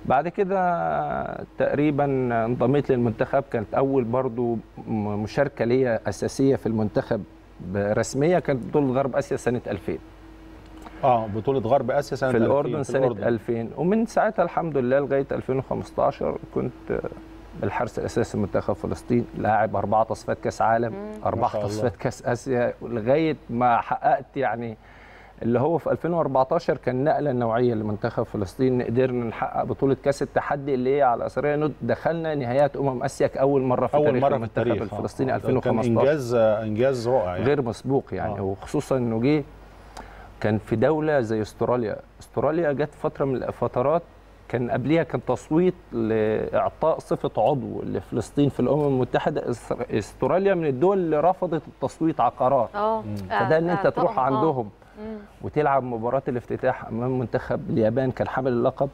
بعد كده تقريبا انضميت للمنتخب كانت اول برضو م- مشاركه ليا اساسيه في المنتخب رسميه كانت بطوله غرب اسيا سنه 2000 اه بطوله غرب اسيا سنه في 2000 الاردن سنه 2000 ومن ساعتها الحمد لله لغايه 2015 كنت الحارس الاساسي لمنتخب فلسطين لاعب اربعه تصفيات كاس عالم اربعه شاء الله. تصفيات كاس اسيا لغايه ما حققت يعني اللي هو في 2014 كان نقله نوعيه لمنتخب فلسطين قدرنا نحقق بطوله كاس التحدي اللي هي على اثرها إنه دخلنا نهائيات امم اسيا كاول مره في اول تاريخ مره في المنتخب التاريخ آه. الفلسطيني آه. 2015 كان انجاز انجاز رائع يعني. غير مسبوق يعني آه. وخصوصا انه جه كان في دوله زي استراليا استراليا جت فتره من الفترات كان قبليها كان تصويت لاعطاء صفه عضو لفلسطين في الامم المتحده إس- استراليا من الدول اللي رفضت التصويت على قرار اه فده ان انت تروح آه. عندهم مم. وتلعب مباراه الافتتاح امام منتخب اليابان كان حامل اللقب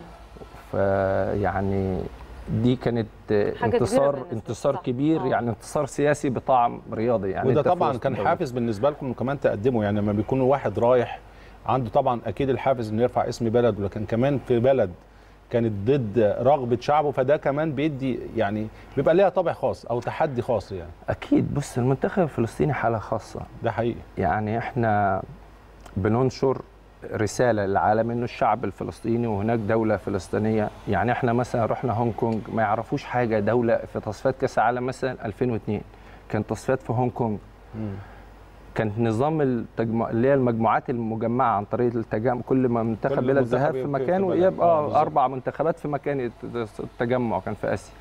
فيعني دي كانت كبيرة انتصار بالنسبة انتصار صح. كبير آه. يعني انتصار سياسي بطعم رياضي يعني وده أنت في طبعا وسط كان دولة. حافز بالنسبه لكم كمان تقدموا يعني لما بيكون واحد رايح عنده طبعا اكيد الحافز انه يرفع اسم بلده لكن كمان في بلد كانت ضد رغبه شعبه فده كمان بيدي يعني بيبقى ليها طابع خاص او تحدي خاص يعني اكيد بص المنتخب الفلسطيني حاله خاصه ده حقيقي يعني احنا بننشر رساله للعالم انه الشعب الفلسطيني وهناك دوله فلسطينيه يعني احنا مثلا رحنا هونج كونج ما يعرفوش حاجه دوله في تصفيات كاس العالم مثلا 2002 كان تصفيات في هونج كونج كان نظام التجمع اللي هي المجموعات المجمعه عن طريق التجمع كل ما منتخب كل بلد منتخب ذهب في يبقى مكان في بلد. ويبقى آه، بالظبط. اربع منتخبات في مكان التجمع كان في اسيا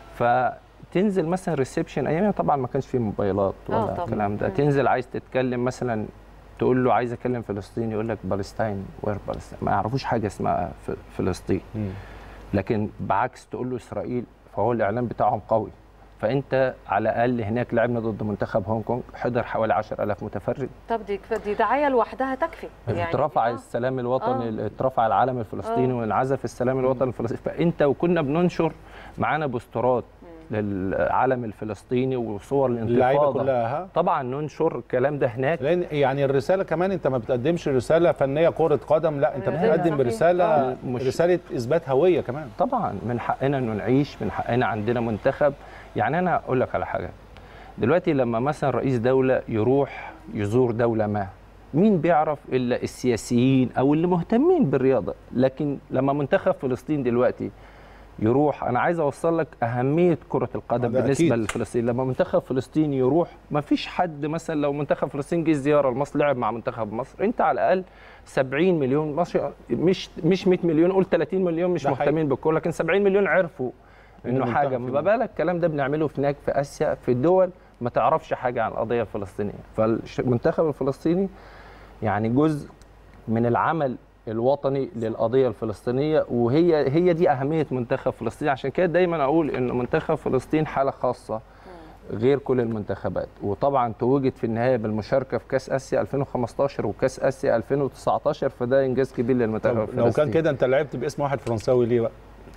فتنزل مثلا ريسبشن ايامها طبعا ما كانش فيه موبايلات آه، ولا طبعاً. الكلام ده مم. تنزل عايز تتكلم مثلا تقول له عايز اكلم فلسطين يقول لك بالستاين وير بالستاين ما يعرفوش حاجه اسمها ف- فلسطين مم. لكن بعكس تقول له اسرائيل فهو الاعلام بتاعهم قوي فانت على الاقل هناك لعبنا ضد منتخب هونج كونج حضر حوالي 10000 متفرج طب دي دي دعايه لوحدها تكفي اترفع آه. السلام الوطني اترفع العلم الفلسطيني آه. وانعزف السلام الوطني الفلسطيني فانت وكنا بننشر معانا بوسترات للعلم الفلسطيني وصور اللعيبه الانتفاضه كلها ها طبعا ننشر الكلام ده هناك لان يعني الرساله كمان انت ما بتقدمش رساله فنيه كره قدم لا انت رسالة بتقدم صحيح. رساله آه. مش- رساله اثبات هويه كمان طبعا من حقنا انه نعيش من حقنا عندنا منتخب يعني انا اقول لك على حاجه دلوقتي لما مثلا رئيس دوله يروح يزور دوله ما مين بيعرف الا السياسيين او اللي مهتمين بالرياضه لكن لما منتخب فلسطين دلوقتي يروح انا عايز اوصل لك اهميه كره القدم ده بالنسبه أكيد. لفلسطين لما منتخب فلسطين يروح ما فيش حد مثلا لو منتخب فلسطين جه زياره لمصر لعب مع منتخب مصر انت على الاقل 70 مليون مصري مش مش 100 مليون قول 30 مليون مش ده حقيقي. مهتمين بالكوره لكن 70 مليون عرفوا انه المنتخب حاجه في ما بالك الكلام ده بنعمله هناك في اسيا في دول ما تعرفش حاجه عن القضيه الفلسطينيه فالمنتخب الفلسطيني يعني جزء من العمل الوطني للقضيه الفلسطينيه وهي هي دي اهميه منتخب فلسطين عشان كده دايما اقول ان منتخب فلسطين حاله خاصه غير كل المنتخبات وطبعا توجد في النهايه بالمشاركه في كاس اسيا 2015 وكاس اسيا 2019 فده انجاز كبير للمنتخب طب الفلسطيني لو كان كده انت لعبت باسم واحد فرنساوي ليه بقى؟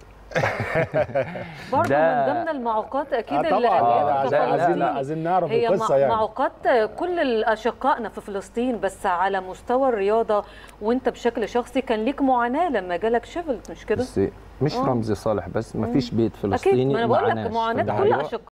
برضه ده- من ضمن المعوقات اكيد آه اللي طبعا قابلتك عايزين عايزين كفلسطيني. عايزين نعرف هي القصه مع- يعني معوقات كل اشقائنا في فلسطين بس على مستوى الرياضه وانت بشكل شخصي كان ليك معاناه لما جالك شيفلت مش كده؟ بس مش آه. رمزي صالح بس ما فيش بيت فلسطيني اكيد ما انا بقول لك معناش. معاناه ده كل حقيقي. اشقائنا